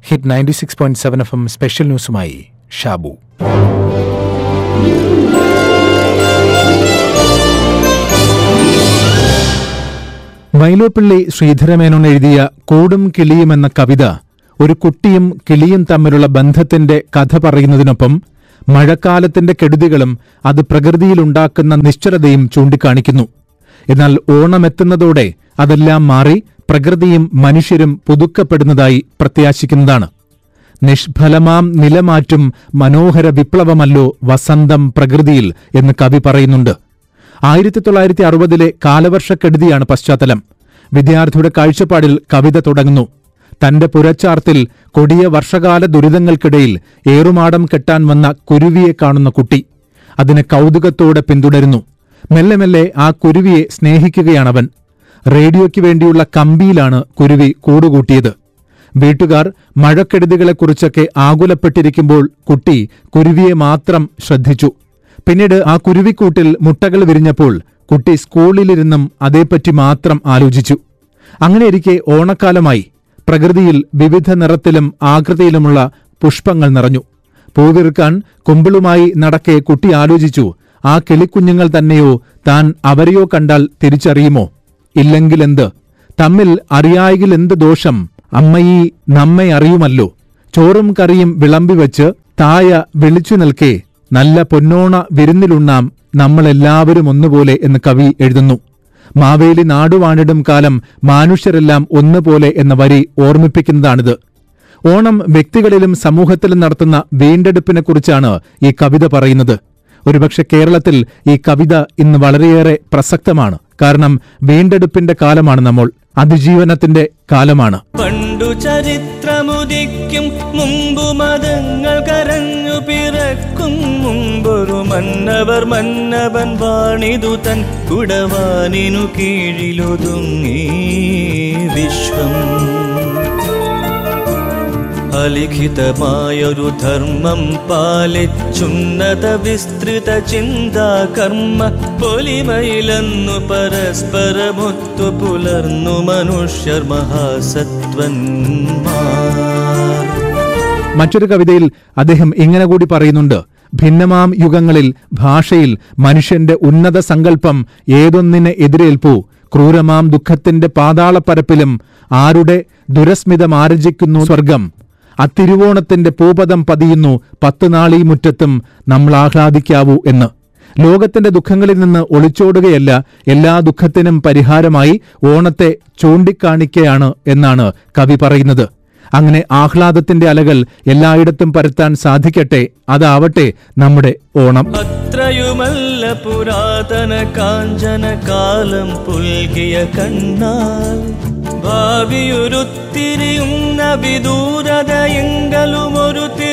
hit ninety six point seven F M special ന്യൂസുമായി ഷാബു വൈലോപ്പിള്ളി ശ്രീധരമേനോൻ എഴുതിയ കൂടും കിളിയും എന്ന കവിത ഒരു കുട്ടിയും കിളിയും തമ്മിലുള്ള ബന്ധത്തിന്റെ കഥ പറയുന്നതിനൊപ്പം മഴക്കാലത്തിന്റെ കെടുതികളും അത് പ്രകൃതിയിലുണ്ടാക്കുന്ന നിശ്ചലതയും ചൂണ്ടിക്കാണിക്കുന്നു എന്നാൽ ഓണമെത്തുന്നതോടെ അതെല്ലാം മാറി പ്രകൃതിയും മനുഷ്യരും പുതുക്കപ്പെടുന്നതായി പ്രത്യാശിക്കുന്നതാണ് നിഷ്ഫലമാം നിലമാറ്റും മനോഹര വിപ്ലവമല്ലോ വസന്തം പ്രകൃതിയിൽ എന്ന് കവി പറയുന്നുണ്ട് ആയിരത്തി തൊള്ളായിരത്തി അറുപതിലെ കാലവർഷക്കെടുതിയാണ് പശ്ചാത്തലം വിദ്യാർത്ഥിയുടെ കാഴ്ചപ്പാടിൽ കവിത തുടങ്ങുന്നു തന്റെ പുരച്ചാർത്തിൽ കൊടിയ വർഷകാല ദുരിതങ്ങൾക്കിടയിൽ ഏറുമാടം കെട്ടാൻ വന്ന കുരുവിയെ കാണുന്ന കുട്ടി അതിനെ കൗതുകത്തോടെ പിന്തുടരുന്നു മെല്ലെ മെല്ലെ ആ കുരുവിയെ സ്നേഹിക്കുകയാണവൻ റേഡിയോയ്ക്ക് വേണ്ടിയുള്ള കമ്പിയിലാണ് കുരുവി കൂടുകൂട്ടിയത് വീട്ടുകാർ മഴക്കെടുതികളെക്കുറിച്ചൊക്കെ ആകുലപ്പെട്ടിരിക്കുമ്പോൾ കുട്ടി കുരുവിയെ മാത്രം ശ്രദ്ധിച്ചു പിന്നീട് ആ കുരുവിക്കൂട്ടിൽ മുട്ടകൾ വിരിഞ്ഞപ്പോൾ കുട്ടി സ്കൂളിലിരുന്നും അതേപ്പറ്റി മാത്രം ആലോചിച്ചു അങ്ങനെയിരിക്കെ ഓണക്കാലമായി പ്രകൃതിയിൽ വിവിധ നിറത്തിലും ആകൃതിയിലുമുള്ള പുഷ്പങ്ങൾ നിറഞ്ഞു പൂവിറുക്കാൻ കുമ്പിളുമായി നടക്കെ കുട്ടി ആലോചിച്ചു ആ കിളിക്കുഞ്ഞുങ്ങൾ തന്നെയോ താൻ അവരെയോ കണ്ടാൽ തിരിച്ചറിയുമോ ഇല്ലെങ്കിലെന്ത് തമ്മിൽ അറിയായെങ്കിലെന്ത് ദോഷം അമ്മയീ നമ്മെ അറിയുമല്ലോ ചോറും കറിയും വിളമ്പിവെച്ച് തായ വിളിച്ചു നിൽക്കേ നല്ല പൊന്നോണ വിരുന്നിലുണ്ണാം നമ്മളെല്ലാവരും ഒന്നുപോലെ എന്ന് കവി എഴുതുന്നു മാവേലി നാടുവാണിടും കാലം മാനുഷ്യരെല്ലാം ഒന്നുപോലെ എന്ന വരി ഓർമ്മിപ്പിക്കുന്നതാണിത് ഓണം വ്യക്തികളിലും സമൂഹത്തിലും നടത്തുന്ന വീണ്ടെടുപ്പിനെക്കുറിച്ചാണ് ഈ കവിത പറയുന്നത് ഒരുപക്ഷെ കേരളത്തിൽ ഈ കവിത ഇന്ന് വളരെയേറെ പ്രസക്തമാണ് കാരണം വീണ്ടെടുപ്പിന്റെ കാലമാണ് നമ്മൾ അതിജീവനത്തിന്റെ കാലമാണ് പണ്ടു ചരിത്രമുദിക്കും മുമ്പു മതങ്ങൾ കരഞ്ഞു പിറക്കും മുമ്പൊരു മന്നവർ മന്നവൻ വാണിതു തൻ കുടവാനിനു കീഴിലൊതുങ്ങി വിശ്വം അലിഖിതമായൊരു ധർമ്മം പാലിച്ചുന്നത വിസ്തൃത ചിന്താ കർമ്മ പൊലിമയിലെന്നു പരസ്പരമൊത്തു പുലർന്നു മനുഷ്യർ മഹാസത്വന്മാർ മറ്റൊരു കവിതയിൽ അദ്ദേഹം ഇങ്ങനെ കൂടി പറയുന്നുണ്ട് ഭിന്നമാം യുഗങ്ങളിൽ ഭാഷയിൽ മനുഷ്യന്റെ ഉന്നത സങ്കല്പം ഏതൊന്നിനെ എതിരേൽപ്പു ക്രൂരമാം ദുഃഖത്തിന്റെ പാതാളപ്പരപ്പിലും ആരുടെ ദുരസ്മിതമാർജിക്കുന്നു സ്വർഗം അത്തിരുവോണത്തിന്റെ പൂപദം പതിയുന്നു പത്ത് നാളീ മുറ്റത്തും നമ്മൾ ആഹ്ലാദിക്കാവൂ എന്ന് ലോകത്തിന്റെ ദുഃഖങ്ങളിൽ നിന്ന് ഒളിച്ചോടുകയല്ല എല്ലാ ദുഃഖത്തിനും പരിഹാരമായി ഓണത്തെ ചൂണ്ടിക്കാണിക്കയാണ് എന്നാണ് കവി പറയുന്നത് അങ്ങനെ ആഹ്ലാദത്തിന്റെ അലകൾ എല്ലായിടത്തും പരത്താൻ സാധിക്കട്ടെ അതാവട്ടെ നമ്മുടെ ഓണം അത്രയുമല്ല പുരാതന കാഞ്ചന കാലം പുൽകിയ കണ്ണാൽ ഭാവിയുരുത്തിരിയുന്ന വിദൂരതയെങ്കിലും ഒരു